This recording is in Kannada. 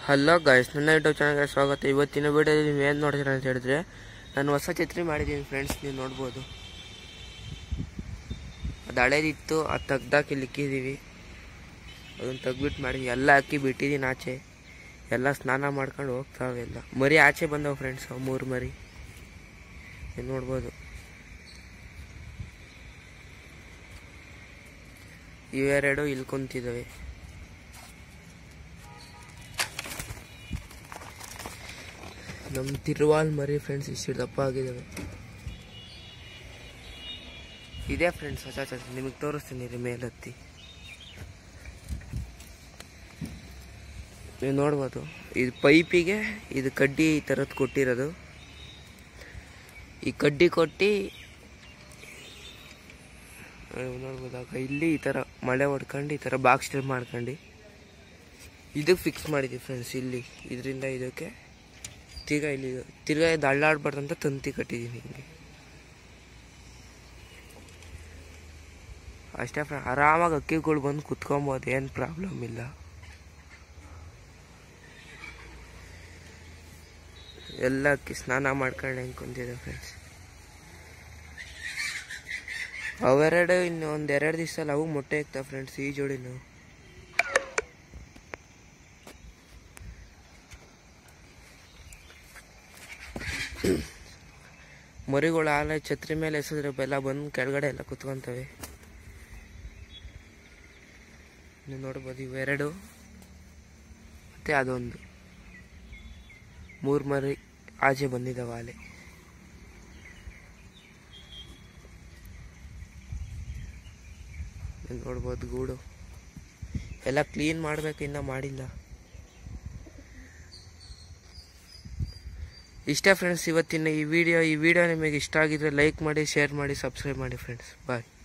ಹಲೋ ಗಾಯ್ಸ್ ನನ್ನ ಯೂಟ್ಯೂಬ್ ಚಾನಲ್ಗೆ ಸ್ವಾಗತ ಇವತ್ತಿನ ವಿಡಿಯೋದಲ್ಲಿ ನೀವು ಏನು ನೋಡ್ತೀರಾ ಅಂತ ಹೇಳಿದ್ರೆ ನಾನು ಹೊಸ ಛತ್ರಿ ಮಾಡಿದ್ದೀನಿ ಫ್ರೆಂಡ್ಸ್ ನೀವು ನೋಡ್ಬೋದು ಅದು ಹಳೇದಿತ್ತು ಅದು ತೆಗ್ದಾಕಿ ಇಕ್ಕಿದ್ದೀವಿ ಅದನ್ನು ತೆಗ್ಬಿಟ್ಟು ಮಾಡಿ ಎಲ್ಲ ಹಾಕಿ ಬಿಟ್ಟಿದ್ದೀನಿ ಆಚೆ ಎಲ್ಲ ಸ್ನಾನ ಮಾಡ್ಕೊಂಡು ಹೋಗ್ತಾವೆ ಎಲ್ಲ ಮರಿ ಆಚೆ ಬಂದವು ಫ್ರೆಂಡ್ಸ್ ಮೂರು ಮರಿ ನೀವು ನೋಡ್ಬೋದು ಇವೆರಡು ಇಲ್ಲಿ ಕುಂತಿದ್ದಾವೆ ನಮ್ಮ ತಿರುವಾಲ್ ಮರಿ ಫ್ರೆಂಡ್ಸ್ ಇಷ್ಟು ದಪ್ಪ ಆಗಿದ್ದಾವೆ ಇದೇ ಫ್ರೆಂಡ್ಸ್ ಹೊಸ ಛತ್ರಿ ನಿಮಗೆ ತೋರಿಸ್ತೀನಿ ರೀ ಮೇಲತ್ತಿ ನೀವು ನೋಡ್ಬೋದು ಇದು ಪೈಪಿಗೆ ಇದು ಕಡ್ಡಿ ಈ ಥರದ್ದು ಕೊಟ್ಟಿರೋದು ಈ ಕಡ್ಡಿ ಕೊಟ್ಟು ನೀವು ನೋಡ್ಬೋದಾಗ ಇಲ್ಲಿ ಈ ಥರ ಮಳೆ ಹೊಡ್ಕೊಂಡು ಈ ಥರ ಬಾಕ್ಸ್ ಟೈಪ್ ಮಾಡ್ಕೊಂಡು ಇದಕ್ಕೆ ಫಿಕ್ಸ್ ಮಾಡಿದ್ದೀವಿ ಫ್ರೆಂಡ್ಸ್ ಇಲ್ಲಿ ಇದರಿಂದ ಇದಕ್ಕೆ ತಿರ್ಗಾ ಇಲ್ಲಿ ತಿರ್ಗಾ ಇದು ಅಳ್ಳಾಡ್ಬಾರ್ದು ಅಂತ ತಂತಿ ಕಟ್ಟಿದ್ದೀನಿ ಹಿಂಗೆ ಅಷ್ಟೇ ಫ್ರ ಆರಾಮಾಗಿ ಅಕ್ಕಿಗಳು ಬಂದು ಕುತ್ಕೊಬೋದು ಏನು ಪ್ರಾಬ್ಲಮ್ ಇಲ್ಲ ಎಲ್ಲ ಅಕ್ಕಿ ಸ್ನಾನ ಮಾಡ್ಕೊಂಡು ಹೆಂಗೆ ಕುಂತಿದೆ ಫ್ರೆಂಡ್ಸ್ ಅವೆರಡು ಇನ್ನು ಒಂದು ಎರಡು ದಿವಸ ಅವು ಮೊಟ್ಟೆ ಇಕ್ತಾವೆ ಫ್ರೆಂಡ್ಸ್ ಈ ಜೋಡಿನು ಮರಿಗಳು ಹಾಲ ಛತ್ರಿ ಮೇಲೆ ಎಸೆದ್ರೆ ಬೆಲ್ಲ ಬಂದು ಕೆಳಗಡೆ ಎಲ್ಲ ಕುತ್ಕೊಂತವೆ ನೀವು ನೋಡ್ಬೋದು ಇವೆರಡು ಮತ್ತೆ ಅದೊಂದು ಮೂರು ಮರಿ ಆಚೆ ಬಂದಿದ್ದಾವೆ ಆಲೆ ನೀವು ನೋಡ್ಬೋದು ಗೂಡು ಎಲ್ಲ ಕ್ಲೀನ್ ಮಾಡಬೇಕು ಇನ್ನೂ ಮಾಡಿಲ್ಲ ಇಷ್ಟೇ ಫ್ರೆಂಡ್ಸ್ ಇವತ್ತಿನ ಈ ವಿಡಿಯೋ ಈ ವಿಡಿಯೋ ನಿಮಗೆ ಇಷ್ಟ ಆಗಿದ್ರೆ ಲೈಕ್ ಮಾಡಿ ಶೇರ್ ಮಾಡಿ ಸಬ್ಸ್ಕ್ರೈಬ್ ಮಾಡಿ ಫ್ರೆಂಡ್ಸ್ ಬಾಯ್